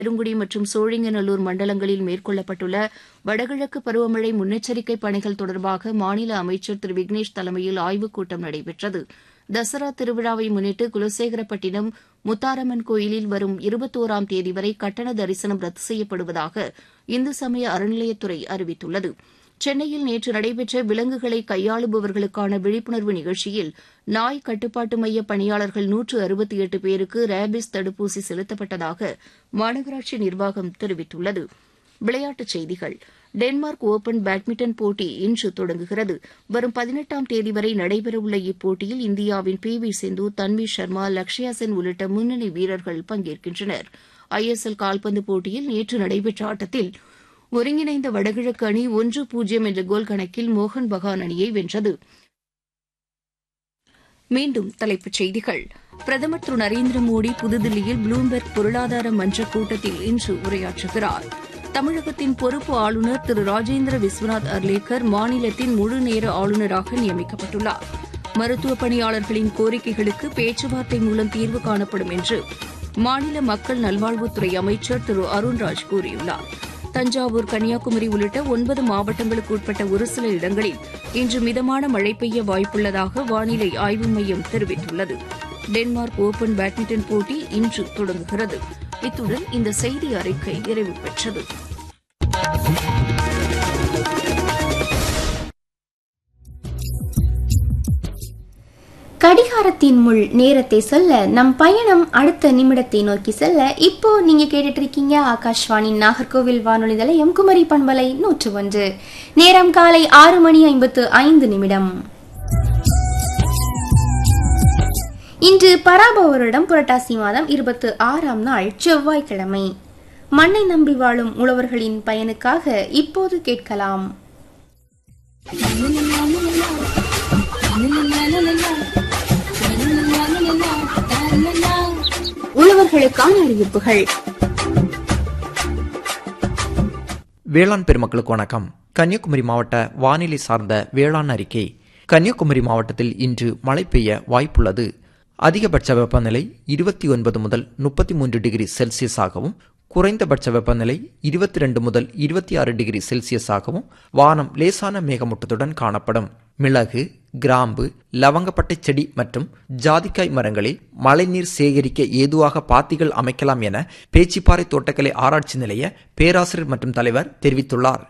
பெருங்குடி மற்றும் சோழிங்கநல்லூர் மண்டலங்களில் மேற்கொள்ளப்பட்டுள்ள வடகிழக்கு பருவமழை முன்னெச்சரிக்கை பணிகள் தொடர்பாக மாநில அமைச்சர் திரு விக்னேஷ் தலைமையில் ஆய்வுக் கூட்டம் நடைபெற்றது தசரா திருவிழாவை முன்னிட்டு குலசேகரப்பட்டினம் முத்தாரம்மன் கோயிலில் வரும் இருபத்தோராம் தேதி வரை கட்டண தரிசனம் ரத்து செய்யப்படுவதாக இந்து சமய அறநிலையத்துறை அறிவித்துள்ளது சென்னையில் நேற்று நடைபெற்ற விலங்குகளை கையாளுபவர்களுக்கான விழிப்புணர்வு நிகழ்ச்சியில் நாய் கட்டுப்பாட்டு மைய பணியாளர்கள் நூற்று அறுபத்தி எட்டு பேருக்கு ரேபிஸ் தடுப்பூசி செலுத்தப்பட்டதாக மாநகராட்சி நிர்வாகம் தெரிவித்துள்ளது விளையாட்டுச் செய்திகள் டென்மார்க் ஒபன் பேட்மிண்டன் போட்டி இன்று தொடங்குகிறது வரும் பதினெட்டாம் தேதி வரை நடைபெறவுள்ள இப்போட்டியில் இந்தியாவின் பி வி சிந்து தன்வி சர்மா லக்ஷயா சென் உள்ளிட்ட முன்னணி வீரர்கள் பங்கேற்கின்றனர் ஐ எஸ் எல் கால்பந்து போட்டியில் நேற்று நடைபெற்ற ஆட்டத்தில் ஒருங்கிணைந்த வடகிழக்கு அணி ஒன்று பூஜ்ஜியம் என்ற கோல் கணக்கில் மோகன் பகான் அணியை வென்றது மீண்டும் தலைப்புச் செய்திகள் பிரதமர் திரு நரேந்திர மோடி புதுதில்லியில் ப்ளூம்பெர்க் பொருளாதார மன்ற கூட்டத்தில் இன்று உரையாற்றுகிறார் தமிழகத்தின் பொறுப்பு ஆளுநர் திரு ராஜேந்திர விஸ்வநாத் அர்லேக்கர் மாநிலத்தின் முழு நேர ஆளுநராக நியமிக்கப்பட்டுள்ளார் மருத்துவ பணியாளர்களின் கோரிக்கைகளுக்கு பேச்சுவார்த்தை மூலம் தீர்வு காணப்படும் என்று மாநில மக்கள் நல்வாழ்வுத்துறை அமைச்சர் திரு அருண்ராஜ் கூறியுள்ளார் தஞ்சாவூர் கன்னியாகுமரி உள்ளிட்ட ஒன்பது மாவட்டங்களுக்கு உட்பட்ட ஒரு சில இடங்களில் இன்று மிதமான மழை பெய்ய வாய்ப்புள்ளதாக வானிலை ஆய்வு மையம் தெரிவித்துள்ளது டென்மார்க் ஓபன் பேட்மிண்டன் போட்டி இன்று தொடங்குகிறது இத்துடன் இந்த செய்தி அறிக்கை நிறைவு பெற்றது கடிகாரத்தின் முள் நேரத்தை சொல்ல நம் பயணம் அடுத்த நிமிடத்தை நோக்கி செல்ல இப்போ நீங்க கேட்டுட்டு இருக்கீங்க ஆகாஷ்வாணி நாகர்கோவில் வானொலி நிலையம் குமரி பண்பலை நூற்று ஒன்று நேரம் காலை ஆறு மணி ஐம்பத்து ஐந்து நிமிடம் இன்று பராபவரிடம் புரட்டாசி மாதம் இருபத்து ஆறாம் நாள் செவ்வாய்க்கிழமை மண்ணை நம்பி வாழும் உழவர்களின் பயனுக்காக இப்போது கேட்கலாம் உழவர்களுக்கான அறிவிப்புகள் வேளாண் பெருமக்களுக்கு வணக்கம் கன்னியாகுமரி மாவட்ட வானிலை சார்ந்த வேளாண் அறிக்கை கன்னியாகுமரி மாவட்டத்தில் இன்று மழை பெய்ய வாய்ப்புள்ளது அதிகபட்ச வெப்பநிலை இருபத்தி ஒன்பது முதல் முப்பத்தி மூன்று டிகிரி செல்சியஸாகவும் குறைந்தபட்ச வெப்பநிலை இருபத்தி ரெண்டு முதல் இருபத்தி ஆறு டிகிரி செல்சியஸாகவும் வானம் லேசான மேகமூட்டத்துடன் காணப்படும் மிளகு கிராம்பு லவங்கப்பட்டை செடி மற்றும் ஜாதிக்காய் மரங்களில் மழைநீர் சேகரிக்க ஏதுவாக பாத்திகள் அமைக்கலாம் என பேச்சிப்பாறை தோட்டக்கலை ஆராய்ச்சி நிலைய பேராசிரியர் மற்றும் தலைவர் தெரிவித்துள்ளார்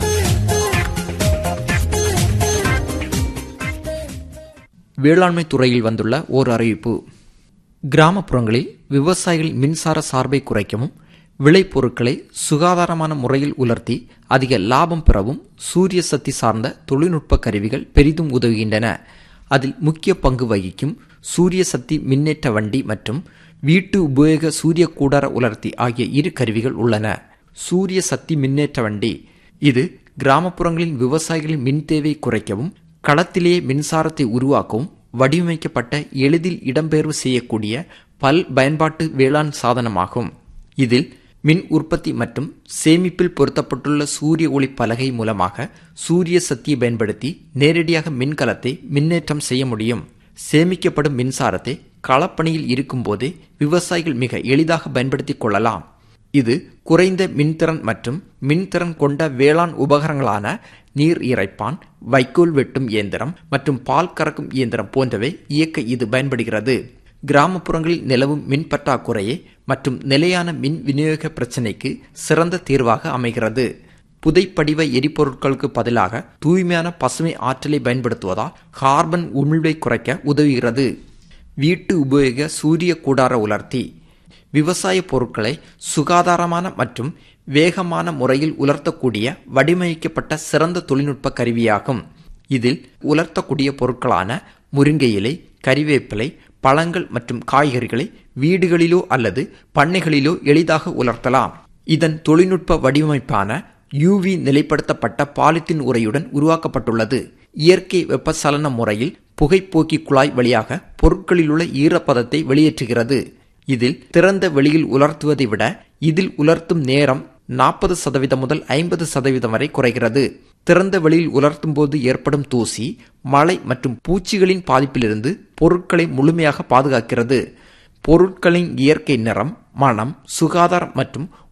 வேளாண்மை துறையில் வந்துள்ள ஓர் அறிவிப்பு கிராமப்புறங்களில் விவசாயிகள் மின்சார சார்பை குறைக்கவும் விளைபொருட்களை சுகாதாரமான முறையில் உலர்த்தி அதிக லாபம் பெறவும் சூரிய சக்தி சார்ந்த தொழில்நுட்ப கருவிகள் பெரிதும் உதவுகின்றன அதில் முக்கிய பங்கு வகிக்கும் சூரிய சக்தி மின்னேற்ற வண்டி மற்றும் வீட்டு உபயோக சூரிய கூடார உலர்த்தி ஆகிய இரு கருவிகள் உள்ளன சூரிய சக்தி மின்னேற்ற வண்டி இது கிராமப்புறங்களில் விவசாயிகளின் மின் தேவை குறைக்கவும் களத்திலேயே மின்சாரத்தை உருவாக்கவும் வடிவமைக்கப்பட்ட எளிதில் இடம்பெயர்வு செய்யக்கூடிய பல் பயன்பாட்டு வேளாண் சாதனமாகும் இதில் மின் உற்பத்தி மற்றும் சேமிப்பில் பொருத்தப்பட்டுள்ள சூரிய ஒளி பலகை மூலமாக சூரிய சக்தியை பயன்படுத்தி நேரடியாக மின்கலத்தை மின்னேற்றம் செய்ய முடியும் சேமிக்கப்படும் மின்சாரத்தை களப்பணியில் இருக்கும்போதே விவசாயிகள் மிக எளிதாக பயன்படுத்திக் கொள்ளலாம் இது குறைந்த மின்திறன் மற்றும் மின்திறன் கொண்ட வேளாண் உபகரணங்களான நீர் இறைப்பான் வைக்கோல் வெட்டும் இயந்திரம் மற்றும் பால் கறக்கும் இயந்திரம் போன்றவை இயக்க இது பயன்படுகிறது கிராமப்புறங்களில் நிலவும் மின் பற்றாக்குறையை மற்றும் நிலையான மின் விநியோக பிரச்சினைக்கு சிறந்த தீர்வாக அமைகிறது புதைப்படிவ எரிபொருட்களுக்கு பதிலாக தூய்மையான பசுமை ஆற்றலை பயன்படுத்துவதால் கார்பன் உமிழ்வை குறைக்க உதவுகிறது வீட்டு உபயோக சூரிய கூடார உலர்த்தி விவசாய பொருட்களை சுகாதாரமான மற்றும் வேகமான முறையில் உலர்த்தக்கூடிய வடிவமைக்கப்பட்ட சிறந்த தொழில்நுட்ப கருவியாகும் இதில் உலர்த்தக்கூடிய பொருட்களான முருங்கை இலை கறிவேப்பிலை பழங்கள் மற்றும் காய்கறிகளை வீடுகளிலோ அல்லது பண்ணைகளிலோ எளிதாக உலர்த்தலாம் இதன் தொழில்நுட்ப வடிவமைப்பான யூவி நிலைப்படுத்தப்பட்ட பாலித்தீன் உரையுடன் உருவாக்கப்பட்டுள்ளது இயற்கை வெப்பசலன முறையில் புகைப்போக்கி குழாய் வழியாக பொருட்களில் உள்ள ஈரப்பதத்தை வெளியேற்றுகிறது இதில் திறந்த வெளியில் உலர்த்துவதை விட இதில் உலர்த்தும் நேரம் நாற்பது சதவீதம் முதல் ஐம்பது சதவீதம் வரை குறைகிறது திறந்த வெளியில் உலர்த்தும் போது ஏற்படும் தூசி மழை மற்றும் பூச்சிகளின் பாதிப்பிலிருந்து பொருட்களை முழுமையாக பாதுகாக்கிறது பொருட்களின் இயற்கை நிறம் மனம் சுகாதாரம் மற்றும்